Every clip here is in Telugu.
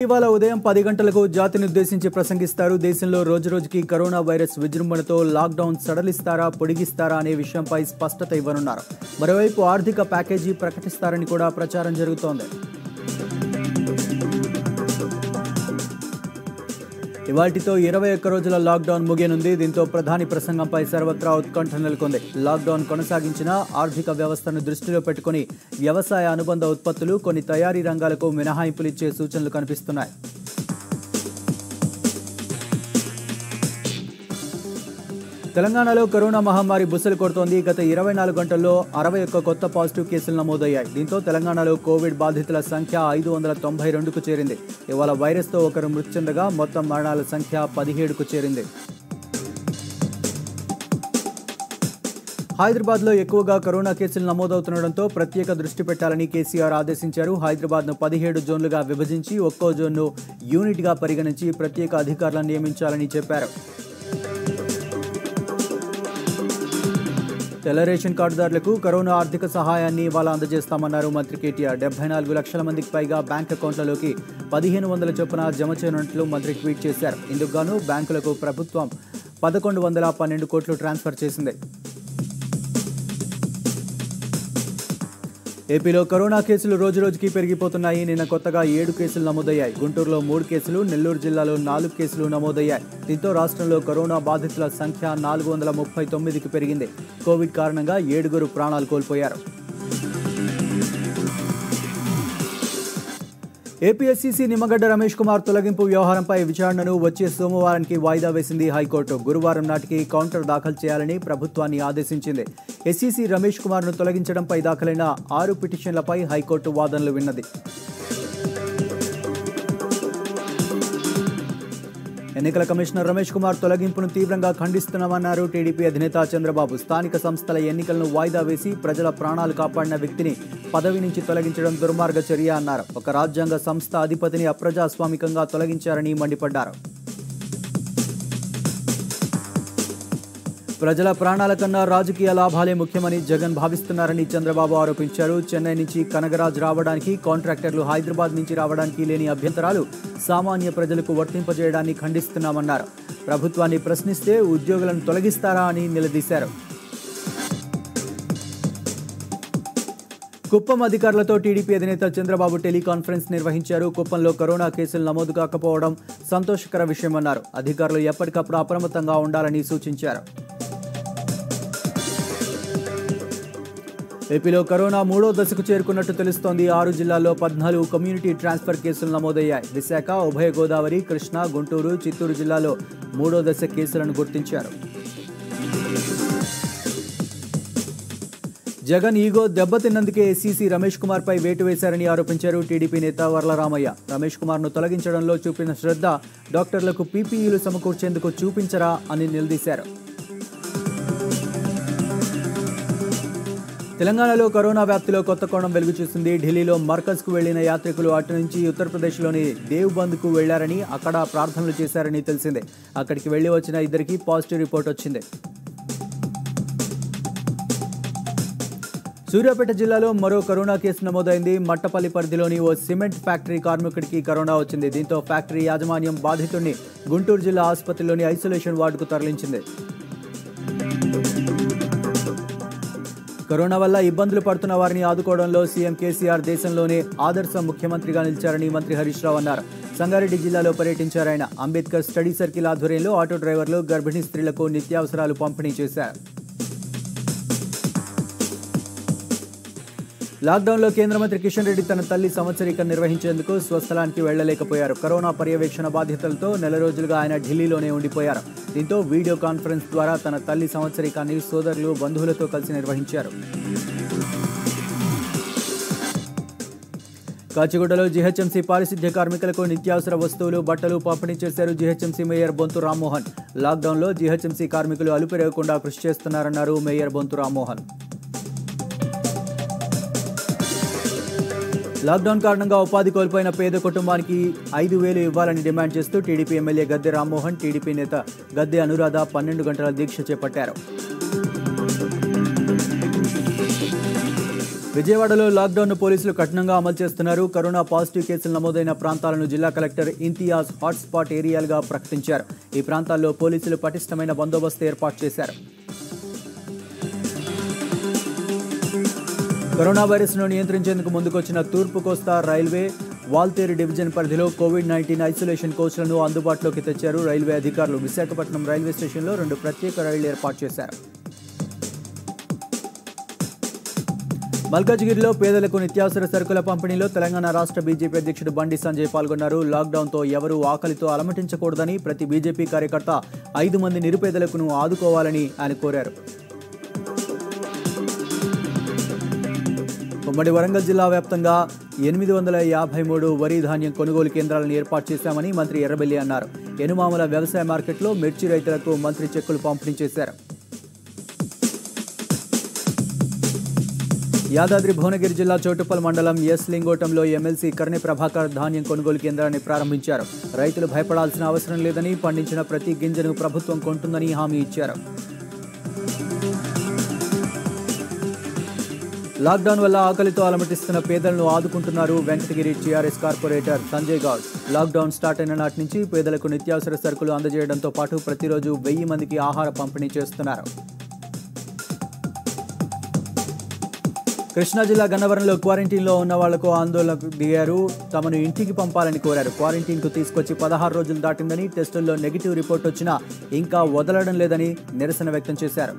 ఇవాళ ఉదయం పది గంటలకు జాతిని ఉద్దేశించి ప్రసంగిస్తారు దేశంలో రోజురోజుకి కరోనా వైరస్ విజృంభణతో లాక్డౌన్ సడలిస్తారా పొడిగిస్తారా అనే విషయంపై స్పష్టత ఇవ్వనున్నారు మరోవైపు ఆర్థిక ప్యాకేజీ ప్రకటిస్తారని కూడా ప్రచారం జరుగుతోంది ఇవాటితో ఇరవై ఒక్క రోజుల లాక్డౌన్ ముగియనుంది దీంతో ప్రధాని ప్రసంగంపై సర్వత్రా ఉత్కంఠ నెలకొంది లాక్డౌన్ కొనసాగించిన ఆర్థిక వ్యవస్థను దృష్టిలో పెట్టుకుని వ్యవసాయ అనుబంధ ఉత్పత్తులు కొన్ని తయారీ రంగాలకు మినహాయింపులు ఇచ్చే సూచనలు కనిపిస్తున్నాయి తెలంగాణలో కరోనా మహమ్మారి బుసలు కొడుతోంది గత ఇరవై నాలుగు గంటల్లో అరవై ఒక్క కొత్త పాజిటివ్ కేసులు నమోదయ్యాయి దీంతో తెలంగాణలో కోవిడ్ బాధితుల సంఖ్య ఐదు వందల తొంభై రెండుకు చేరింది ఇవాళ వైరస్తో ఒకరు మృతి చెందగా మొత్తం మరణాల సంఖ్య పదిహేడుకు చేరింది హైదరాబాద్లో ఎక్కువగా కరోనా కేసులు నమోదవుతుండటంతో ప్రత్యేక దృష్టి పెట్టాలని కేసీఆర్ ఆదేశించారు హైదరాబాద్ను పదిహేడు జోన్లుగా విభజించి ఒక్కో జోన్ను యూనిట్గా పరిగణించి ప్రత్యేక అధికారులను నియమించాలని చెప్పారు తెల్ల రేషన్ కార్డుదారులకు కరోనా ఆర్థిక సహాయాన్ని ఇవాళ అందజేస్తామన్నారు మంత్రి కేటీఆర్ డెబ్బై నాలుగు లక్షల మందికి పైగా బ్యాంక్ అకౌంట్లలోకి పదిహేను వందల చొప్పున జమ చేయనున్నట్లు మంత్రి ట్వీట్ చేశారు ఇందుకు గాను బ్యాంకులకు ప్రభుత్వం పదకొండు వందల పన్నెండు కోట్లు ట్రాన్స్ఫర్ చేసింది ఏపీలో కరోనా కేసులు రోజురోజుకి పెరిగిపోతున్నాయి నిన్న కొత్తగా ఏడు కేసులు నమోదయ్యాయి గుంటూరులో మూడు కేసులు నెల్లూరు జిల్లాలో నాలుగు కేసులు నమోదయ్యాయి దీంతో రాష్ట్రంలో కరోనా బాధితుల సంఖ్య నాలుగు వందల ముప్పై తొమ్మిదికి పెరిగింది కోవిడ్ కారణంగా ఏడుగురు ప్రాణాలు కోల్పోయారు ఏపీఎస్సీసీ నిమ్మగడ్డ రమేష్ కుమార్ తొలగింపు వ్యవహారంపై విచారణను వచ్చే సోమవారానికి వాయిదా వేసింది హైకోర్టు గురువారం నాటికి కౌంటర్ దాఖలు చేయాలని ప్రభుత్వాన్ని ఆదేశించింది ఎస్సీసీ రమేష్ కుమార్ను తొలగించడంపై దాఖలైన ఆరు పిటిషన్లపై హైకోర్టు వాదనలు విన్నది ఎన్నికల కమిషనర్ రమేష్ కుమార్ తొలగింపును తీవ్రంగా ఖండిస్తున్నామన్నారు టీడీపీ అధినేత చంద్రబాబు స్థానిక సంస్థల ఎన్నికలను వాయిదా వేసి ప్రజల ప్రాణాలు కాపాడిన వ్యక్తిని పదవి నుంచి తొలగించడం దుర్మార్గ చర్య అన్నారు ఒక రాజ్యాంగ సంస్థ అధిపతిని అప్రజాస్వామికంగా తొలగించారని మండిపడ్డారు ప్రజల ప్రాణాల కన్నా రాజకీయ లాభాలే ముఖ్యమని జగన్ భావిస్తున్నారని చంద్రబాబు ఆరోపించారు చెన్నై నుంచి కనగరాజ్ రావడానికి కాంట్రాక్టర్లు హైదరాబాద్ నుంచి రావడానికి లేని అభ్యంతరాలు సామాన్య ప్రజలకు వర్తింపజేయడాన్ని ఖండిస్తున్నామన్నారు ప్రభుత్వాన్ని ప్రశ్నిస్తే ఉద్యోగులను తొలగిస్తారా అని నిలదీశారు కుప్పం అధికారులతో టీడీపీ అధినేత చంద్రబాబు టెలికాన్ఫరెన్స్ నిర్వహించారు కుప్పంలో కరోనా కేసులు నమోదు కాకపోవడం సంతోషకర విషయమన్నారు అధికారులు ఎప్పటికప్పుడు అప్రమత్తంగా ఉండాలని సూచించారు ఏపీలో కరోనా మూడో దశకు చేరుకున్నట్టు తెలుస్తోంది ఆరు జిల్లాల్లో పద్నాలుగు కమ్యూనిటీ ట్రాన్స్ఫర్ కేసులు నమోదయ్యాయి విశాఖ ఉభయ గోదావరి కృష్ణా గుంటూరు చిత్తూరు జిల్లాలో మూడో దశ కేసులను గుర్తించారు జగన్ ఈగో దెబ్బతిన్నందుకే ఎస్సీసీ రమేష్ కుమార్ పై వేటు వేశారని ఆరోపించారు టీడీపీ నేత వర్లరామయ్య రమేష్ కుమార్ ను తొలగించడంలో చూపిన శ్రద్ధ డాక్టర్లకు పీపీఈలు సమకూర్చేందుకు చూపించరా అని నిలదీశారు తెలంగాణలో కరోనా వ్యాప్తిలో కొత్త కోణం వెలుగు చూసింది ఢిల్లీలో మర్కజ్కు వెళ్లిన యాత్రికులు అటు నుంచి ఉత్తరప్రదేశ్లోని దేవ్బంద్కు వెళ్లారని అక్కడ ప్రార్థనలు చేశారని తెలిసిందే అక్కడికి వెళ్లి వచ్చిన ఇద్దరికి పాజిటివ్ రిపోర్ట్ వచ్చింది సూర్యాపేట జిల్లాలో మరో కరోనా కేసు నమోదైంది మట్టపల్లి పరిధిలోని ఓ సిమెంట్ ఫ్యాక్టరీ కార్మికుడికి కరోనా వచ్చింది దీంతో ఫ్యాక్టరీ యాజమాన్యం బాధితుడిని గుంటూరు జిల్లా ఆసుపత్రిలోని ఐసోలేషన్ వార్డుకు తరలించింది కరోనా వల్ల ఇబ్బందులు పడుతున్న వారిని ఆదుకోవడంలో సీఎం కేసీఆర్ దేశంలోనే ఆదర్శ ముఖ్యమంత్రిగా నిలిచారని మంత్రి హరీష్ రావు అన్నారు సంగారెడ్డి జిల్లాలో పర్యటించారు ఆయన అంబేద్కర్ స్టడీ సర్కిల్ ఆధ్వర్యంలో ఆటో డ్రైవర్లు గర్భిణీ స్త్రీలకు నిత్యావసరాలు పంపిణీ చేశారు లాక్డౌన్లో కేంద్ర మంత్రి కిషన్ రెడ్డి తన తల్లి సంవత్సరీకం నిర్వహించేందుకు స్వస్థలానికి వెళ్లలేకపోయారు కరోనా పర్యవేక్షణ బాధ్యతలతో నెల రోజులుగా ఆయన ఢిల్లీలోనే ఉండిపోయారు దీంతో వీడియో కాన్ఫరెన్స్ ద్వారా తన తల్లి సంవత్సరీకాన్ని సోదరులు బంధువులతో కలిసి నిర్వహించారు కాచిగూడలో జీహెచ్ఎంసీ పారిశుద్ధ్య కార్మికులకు నిత్యావసర వస్తువులు బట్టలు పంపిణీ చేశారు జీహెచ్ఎంసీ మేయర్ బొంతు రామ్మోహన్ లాక్డౌన్లో జీహెచ్ఎంసీ కార్మికులు అలుపెరగకుండా కృషి చేస్తున్నారన్నారు మేయర్ బొంతు రామ్మోహన్ లాక్డౌన్ కారణంగా ఉపాధి కోల్పోయిన పేద కుటుంబానికి ఐదు వేలు ఇవ్వాలని డిమాండ్ చేస్తూ TDP MLA Gadde Rammohan TDP నేత గద్దె అనురాధ పన్నెండు గంటల దీక్ష చేపట్టారు విజయవాడలో లాక్డౌన్ పోలీసులు కఠినంగా అమలు చేస్తున్నారు కరోనా పాజిటివ్ కేసులు నమోదైన ప్రాంతాలను జిల్లా కలెక్టర్ ఇంతియాజ్ హాట్స్పాట్ ఏరియాలుగా ప్రకటించారు ఈ ప్రాంతాల్లో పోలీసులు పటిష్టమైన బందోబస్తు ఏర్పాటు చేశారు కరోనా వైరస్ను నియంత్రించేందుకు ముందుకొచ్చిన తూర్పు కోస్తా రైల్వే వాల్తేరు డివిజన్ పరిధిలో కోవిడ్ నైన్టీన్ ఐసోలేషన్ కోచ్లను అందుబాటులోకి తెచ్చారు రైల్వే అధికారులు విశాఖపట్నం రైల్వే స్టేషన్లో రెండు ప్రత్యేక రైళ్లు ఏర్పాటు చేశారు మల్కాజ్గిరిలో పేదలకు నిత్యావసర సరుకుల పంపిణీలో తెలంగాణ రాష్ట్ర బీజేపీ అధ్యక్షుడు బండి సంజయ్ పాల్గొన్నారు లాక్డౌన్తో ఎవరూ ఆకలితో అలమటించకూడదని ప్రతి బీజేపీ కార్యకర్త ఐదు మంది నిరుపేదలకు ఆదుకోవాలని ఆయన కోరారు ఉమ్మడి వరంగల్ జిల్లా వ్యాప్తంగా ఎనిమిది వందల యాభై మూడు వరి ధాన్యం కొనుగోలు కేంద్రాలను ఏర్పాటు చేశామని మంత్రి ఎర్రబెల్లి అన్నారు ఎనుమామల వ్యవసాయ మార్కెట్లో మిర్చి రైతులకు మంత్రి చెక్కులు పంపిణీ చేశారు యాదాద్రి భువనగిరి జిల్లా చోటుప్పల్ మండలం ఎస్ లింగోటంలో ఎమ్మెల్సీ కర్ణి ప్రభాకర్ ధాన్యం కొనుగోలు కేంద్రాన్ని ప్రారంభించారు రైతులు భయపడాల్సిన అవసరం లేదని పండించిన ప్రతి గింజను ప్రభుత్వం కొంటుందని హామీ ఇచ్చారు లాక్డౌన్ వల్ల ఆకలితో అలమటిస్తున్న పేదలను ఆదుకుంటున్నారు Venkatagiri TRS corporator Sanjay Goud lockdown start అయిన నాటి నుంచి పేదలకు నిత్యావసర సరుకులు అందజేయడంతో పాటు ప్రతిరోజు వెయ్యి మందికి ఆహార పంపిణీ చేస్తున్నారు కృష్ణా జిల్లా గన్నవరంలో క్వారంటైన్లో ఉన్న వాళ్లకు ఆందోళనకు దిగారు తమను ఇంటికి పంపాలని కోరారు క్వారంటైన్కు తీసుకొచ్చి పదహారు రోజులు దాటిందని టెస్టుల్లో నెగిటివ్ రిపోర్ట్ వచ్చినా ఇంకా వదలడం లేదని నిరసన వ్యక్తం చేశారు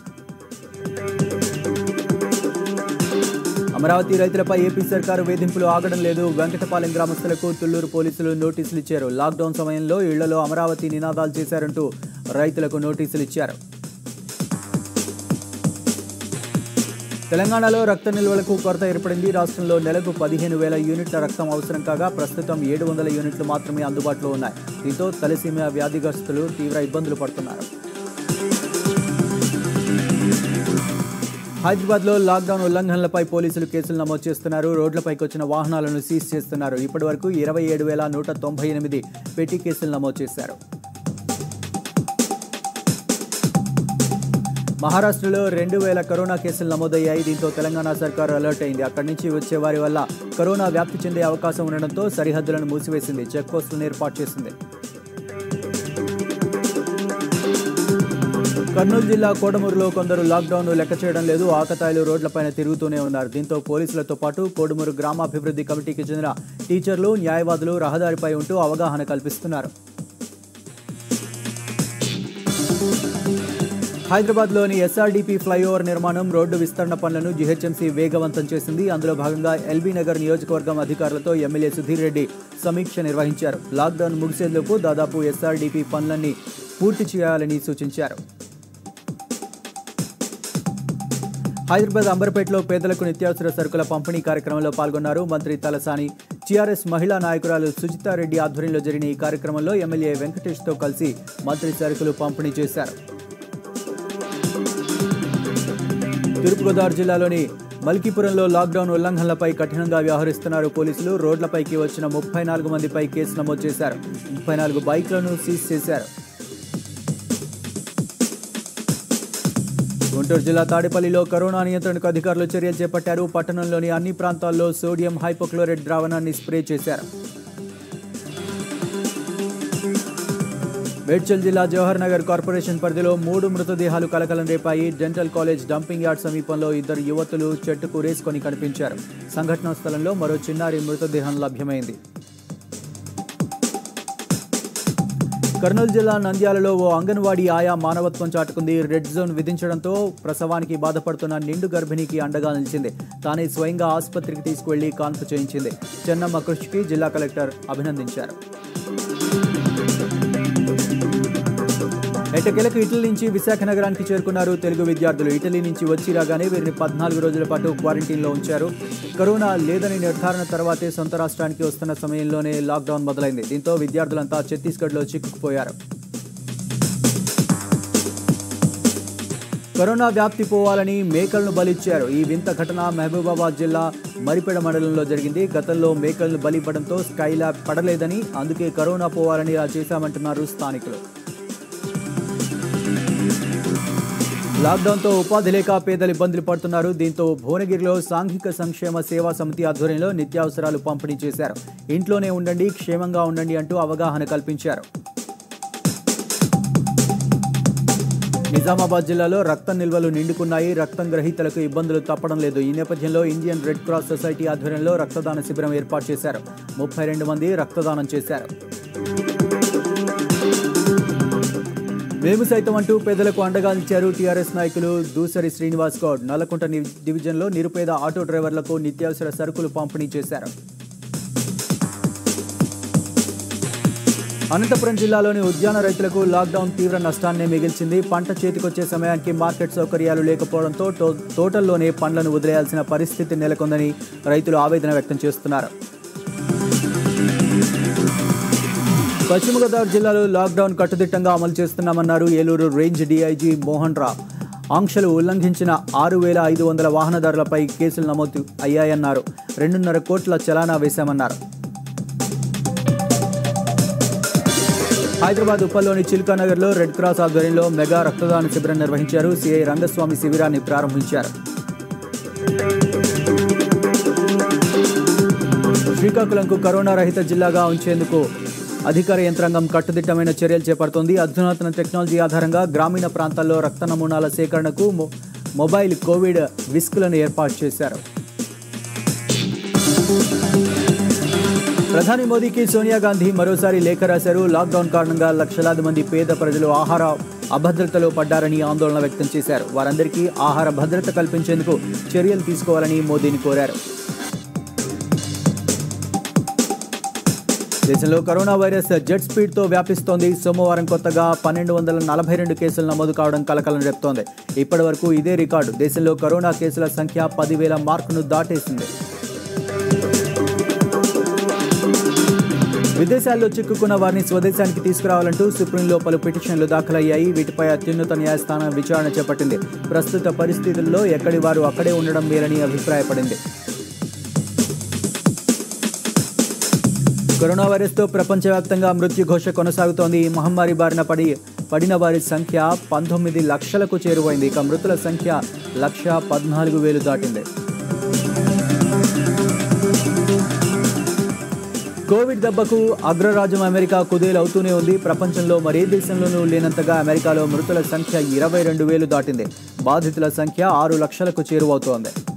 అమరావతి రైతులపై ఏపీ సర్కారు వేధింపులు ఆగడం లేదు వెంకటపాలెం గ్రామస్తులకు తుళ్లూరు పోలీసులు నోటీసులు ఇచ్చారు లాక్డౌన్ సమయంలో ఇళ్లలో అమరావతి నినాదాలు చేశారంటూ రైతులకు నోటీసులు ఇచ్చారు తెలంగాణలో రక్త నిల్వలకు కొరత ఏర్పడింది రాష్ట్రంలో నెలకు పదిహేను వేల యూనిట్ల రక్తం అవసరం కాగా ప్రస్తుతం ఏడు వందల యూనిట్లు మాత్రమే అందుబాటులో ఉన్నాయి దీంతో తలసీమియా వ్యాధిగ్రస్తులు తీవ్ర ఇబ్బందులు పడుతున్నారు హైదరాబాద్లో లాక్డౌన్ ఉల్లంఘనలపై పోలీసులు కేసులు నమోదు చేస్తున్నారు రోడ్లపైకి వచ్చిన వాహనాలను సీజ్ చేస్తున్నారు ఇప్పటి వరకు ఇరవై ఏడు వేల నూట తొంభై ఎనిమిది పెట్టి కేసులు నమోదు చేశారు మహారాష్ట్రలో రెండు వేల కరోనా కేసులు నమోదయ్యాయి దీంతో తెలంగాణ సర్కార్ అలర్ట్ అయింది అక్కడి నుంచి వచ్చే వారి వల్ల కరోనా వ్యాప్తి చెందే అవకాశం ఉండడంతో సరిహద్దులను మూసివేసింది చెక్ పోస్టులను ఏర్పాటు చేసింది కర్నూలు జిల్లా కోడమూరులో కొందరు లాక్డౌన్ లెక్క చేయడం లేదు ఆకతాయిలు రోడ్లపైన తిరుగుతూనే ఉన్నారు దీంతో పోలీసులతో పాటు కోడుమూరు గ్రామాభివృద్ధి కమిటీకి చెందిన టీచర్లు న్యాయవాదులు రహదారిపై ఉంటూ అవగాహన కల్పిస్తున్నారు హైదరాబాద్లోని ఎస్ఆర్డీపీ ఫ్లైఓవర్ నిర్మాణం రోడ్డు విస్తరణ పనులను జీహెచ్ఎంసీ వేగవంతం చేసింది అందులో భాగంగా ఎల్బీ నగర్ నియోజకవర్గం అధికారులతో ఎమ్మెల్యే సుధీర్ రెడ్డి సమీక్ష నిర్వహించారు లాక్డౌన్ ముగిసేందుకు దాదాపు ఎస్ఆర్డీపీ పనులన్నీ పూర్తి చేయాలని సూచించారు హైదరాబాద్ అంబర్పేటలో పేదలకు నిత్యావసర సరుకుల పంపిణీ కార్యక్రమంలో పాల్గొన్నారు మంత్రి తలసాని టీఆర్ఎస్ మహిళా నాయకురాలు సుజితారెడ్డి ఆధ్వర్యంలో జరిగిన ఈ కార్యక్రమంలో ఎమ్మెల్యే వెంకటేష్తో కలిసి మంత్రి సరుకులు పంపిణీ చేశారు తూర్పుగోదావరి జిల్లాలోని మల్కీపురంలో లాక్డౌన్ ఉల్లంఘనలపై కఠినంగా వ్యవహరిస్తున్నారు పోలీసులు రోడ్లపైకి వచ్చిన ముప్పై నాలుగు మందిపై కేసు నమోదు చేశారు ముప్పై నాలుగు బైక్లను సీజ్ చేశారు గుంటూరు జిల్లా తాడేపల్లిలో కరోనా నియంత్రణకు అధికారులు చర్యలు చేపట్టారు పట్టణంలోని అన్ని ప్రాంతాల్లో సోడియం హైపోక్లోరైడ్ ద్రావణాన్ని స్ప్రే చేశారు మేడ్చల్ జిల్లా జవహర్ నగర్ కార్పొరేషన్ పరిధిలో మూడు మృతదేహాలు కలకలం రేపాయి డెంటల్ కాలేజ్ డంపింగ్ యార్డ్ సమీపంలో ఇద్దరు యువతులు చెట్టుకు రేసుకొని కనిపించారు సంఘటనా స్థలంలో మరో చిన్నారి మృతదేహం లభ్యమైంది కర్నూలు జిల్లా నంద్యాలలో ఓ అంగన్వాడీ ఆయా మానవత్వం చాటుకుంది రెడ్ జోన్ విధించడంతో ప్రసవానికి బాధపడుతున్న నిండు గర్భిణికి అండగా నిలిచింది తానే స్వయంగా ఆసుపత్రికి తీసుకువెళ్లి కాన్పు చేయించింది చెన్నమ్మ కృషికి జిల్లా కలెక్టర్ అభినందించారు ఎట్టకేలకు ఇటలీ నుంచి విశాఖ నగరానికి చేరుకున్నారు తెలుగు విద్యార్థులు ఇటలీ నుంచి వచ్చి రాగానే వీరిని పద్నాలుగు రోజుల పాటు క్వారంటైన్లో ఉంచారు కరోనా లేదని నిర్ధారణ తర్వాతే సొంత రాష్ట్రానికి వస్తున్న సమయంలోనే లాక్డౌన్ మొదలైంది దీంతో విద్యార్థులంతా ఛత్తీస్గఢ్లో చిక్కుకుపోయారు కరోనా వ్యాప్తి పోవాలని మేకలను బలిచ్చారు ఈ వింత ఘటన మహబూబాబాద్ జిల్లా మరిపెడ మండలంలో జరిగింది గతంలో మేకలను బలివ్వడంతో స్కైలాబ్ పడలేదని అందుకే కరోనా పోవాలని ఇలా చేశామంటున్నారు స్థానికులు లాక్డౌన్తో ఉపాధి లేక పేదలు ఇబ్బందులు పడుతున్నారు దీంతో భువనగిరిలో సాంఘిక సంక్షేమ సేవా సమితి ఆధ్వర్యంలో నిత్యావసరాలు పంపిణీ చేశారు ఇంట్లోనే ఉండండి క్షేమంగా ఉండండి అంటూ అవగాహన కల్పించారు నిజామాబాద్ జిల్లాలో రక్తం నిల్వలు నిండుకున్నాయి రక్తం గ్రహీతలకు ఇబ్బందులు తప్పడం లేదు ఈ నేపథ్యంలో ఇండియన్ రెడ్ క్రాస్ సొసైటీ ఆధ్వర్యంలో రక్తదాన శిబిరం ఏర్పాటు చేశారు ముప్పై రెండు మంది రక్తదానం చేశారు మేము సైతం అంటూ పేదలకు అండగా నిలిచారు టీఆర్ఎస్ నాయకులు దూసరి శ్రీనివాస్ గౌడ్ నల్లకుంట ని- డివిజన్లో నిరుపేద ఆటో డ్రైవర్లకు నిత్యావసర సరుకులు పంపిణీ చేశారు అనంతపురం జిల్లాలోని ఉద్యాన రైతులకు లాక్డౌన్ తీవ్ర నష్టాన్ని మిగిల్చింది పంట చేతికొచ్చే సమయానికి మార్కెట్ సౌకర్యాలు లేకపోవడంతో తో- తోటల్లోనే పండ్లను వదిలేయాల్సిన పరిస్థితి నెలకొందని రైతులు ఆవేదన వ్యక్తం చేస్తున్నారు పశ్చిమ గోదావరి జిల్లాలో లాక్డౌన్ కట్టుదిట్టంగా అమలు చేస్తున్నామన్నారు ఏలూరు రేంజ్ డీఐజీ మోహన్ రావు ఆంక్షలు ఉల్లంఘించిన ఆరు వేల ఐదు వందల వాహనదారులపై కేసులు నమోదు అయ్యాయన్నారు రెండున్నర కోట్ల చలానా వేశామన్నారు హైదరాబాద్ ఉప్పల్లోని చిల్కా నగర్లో రెడ్ క్రాస్ ఆధ్వర్యంలో మెగా రక్తదాన శిబిరం నిర్వహించారు సిఐ రంగస్వామి శిబిరాన్ని ప్రారంభించారు శ్రీకాకుళంకు కరోనా రహిత జిల్లాగా ఉంచేందుకు అధికార యంత్రాంగం కట్టుదిట్టమైన చర్యలు చేపడుతోంది అధునాతన టెక్నాలజీ ఆధారంగా గ్రామీణ ప్రాంతాల్లో రక్త నమూనాల సేకరణకు మొ- మొబైల్ కోవిడ్ విస్కులను ఏర్పాటు చేశారు ప్రధాని మోదీకి సోనియా గాంధీ మరోసారి లేఖ రాశారు లాక్డౌన్ కారణంగా లక్షలాది మంది పేద ప్రజలు ఆహార అభద్రతలో పడ్డారని ఆందోళన వ్యక్తం చేశారు వారందరికీ ఆహార భద్రత కల్పించేందుకు చర్యలు తీసుకోవాలని మోదీని కోరారు దేశంలో కరోనా వైరస్ జెట్ స్పీడ్తో వ్యాపిస్తోంది సోమవారం కొత్తగా పన్నెండు వందల నలభై రెండు కేసులు నమోదు కావడం కలకలం రేపుతోంది ఇప్పటి వరకు ఇదే రికార్డు దేశంలో కరోనా కేసుల సంఖ్య పదివేల మార్కును దాటేసింది విదేశాల్లో చిక్కుకున్న వారిని స్వదేశానికి తీసుకురావాలంటూ సుప్రీంలో పలు పిటిషన్లు దాఖలయ్యాయి వీటిపై అత్యున్నత న్యాయస్థానం విచారణ చేపట్టింది ప్రస్తుత పరిస్థితుల్లో ఎక్కడి వారు అక్కడే ఉండడం మేలని అభిప్రాయపడింది కరోనా వైరస్తో ప్రపంచవ్యాప్తంగా మృత్యు ఘోష కొనసాగుతోంది ఈ మహమ్మారి బారిన పడి పడిన వారి సంఖ్య పంతొమ్మిది లక్షలకు చేరువైంది ఇక మృతుల సంఖ్య లక్ష పద్నాలుగు వేలు దాటింది కోవిడ్ దెబ్బకు అగ్రరాజ్యం అమెరికా కుదేలవుతూనే ఉంది ప్రపంచంలో మరే దేశంలోనూ లేనంతగా అమెరికాలో మృతుల సంఖ్య ఇరవై రెండు వేలు దాటింది బాధితుల సంఖ్య ఆరు లక్షలకు చేరువవుతోంది